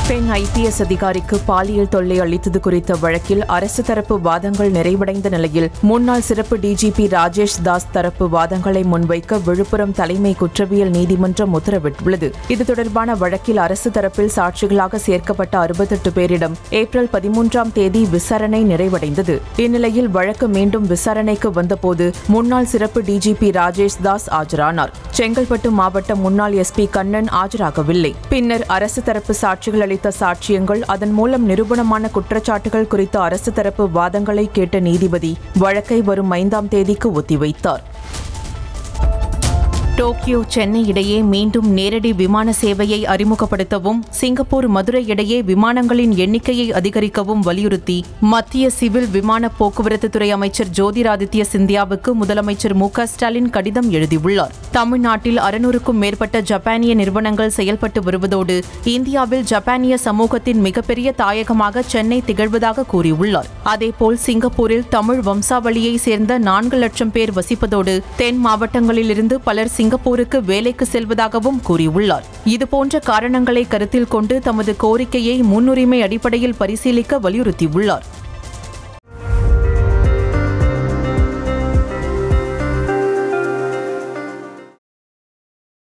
பெண் ஐபிஎஸ் அதிகாரிக்கு பாலியல் தொல்லை அளித்தது குறித்த வழக்கில் அரசு தரப்பு வாதங்கள் நிறைவடைந்த நிலையில் முன்னாள் சிறப்பு டிஜிபி ராஜேஷ் தாஸ் தரப்பு வாதங்களை முன்வைக்க விழுப்புரம் தலைமை குற்றவியல் நீதிமன்றம் உத்தரவிட்டுள்ளது இது தொடர்பான வழக்கில் அரசு தரப்பில் சாட்சிகளாக சேர்க்கப்பட்ட அறுபத்தெட்டு பேரிடம் ஏப்ரல் பதிமூன்றாம் தேதி விசாரணை நிறைவடைந்தது இந்நிலையில் வழக்கு மீண்டும் விசாரணைக்கு வந்தபோது முன்னாள் சிறப்பு டிஜிபி ராஜேஷ் தாஸ் ஆஜரானார் செங்கல்பட்டு மாவட்ட முன்னாள் எஸ்பி கண்ணன் ஆஜராகவில்லை பின்னர் அரசு தரப்பு சாட்சிகள் அளித்த சாட்சியங்கள் அதன் மூலம் நிரூபணமான குற்றச்சாட்டுகள் குறித்த அரசு தரப்பு வாதங்களை கேட்ட நீதிபதி வழக்கை வரும் ஐந்தாம் தேதிக்கு ஒத்திவைத்தார் டோக்கியோ சென்னை இடையே மீண்டும் நேரடி விமான சேவையை அறிமுகப்படுத்தவும் சிங்கப்பூர் மதுரை இடையே விமானங்களின் எண்ணிக்கையை அதிகரிக்கவும் வலியுறுத்தி மத்திய சிவில் விமான போக்குவரத்து துறை அமைச்சர் ஜோதிராதித்ய சிந்தியாவுக்கு முதலமைச்சர் மு க ஸ்டாலின் கடிதம் எழுதியுள்ளார் தமிழ்நாட்டில் அறுநூறுக்கும் மேற்பட்ட ஜப்பானிய நிறுவனங்கள் செயல்பட்டு வருவதோடு இந்தியாவில் ஜப்பானிய சமூகத்தின் மிகப்பெரிய தாயகமாக சென்னை திகழ்வதாக கூறியுள்ளார் அதேபோல் சிங்கப்பூரில் தமிழ் வம்சாவளியை சேர்ந்த நான்கு லட்சம் பேர் வசிப்பதோடு தென் மாவட்டங்களிலிருந்து பலர் சிங்கப்பூருக்கு வேலைக்கு செல்வதாகவும் கூறியுள்ளார் இதுபோன்ற காரணங்களை கருத்தில் கொண்டு தமது கோரிக்கையை முன்னுரிமை அடிப்படையில் பரிசீலிக்க வலியுறுத்தியுள்ளார்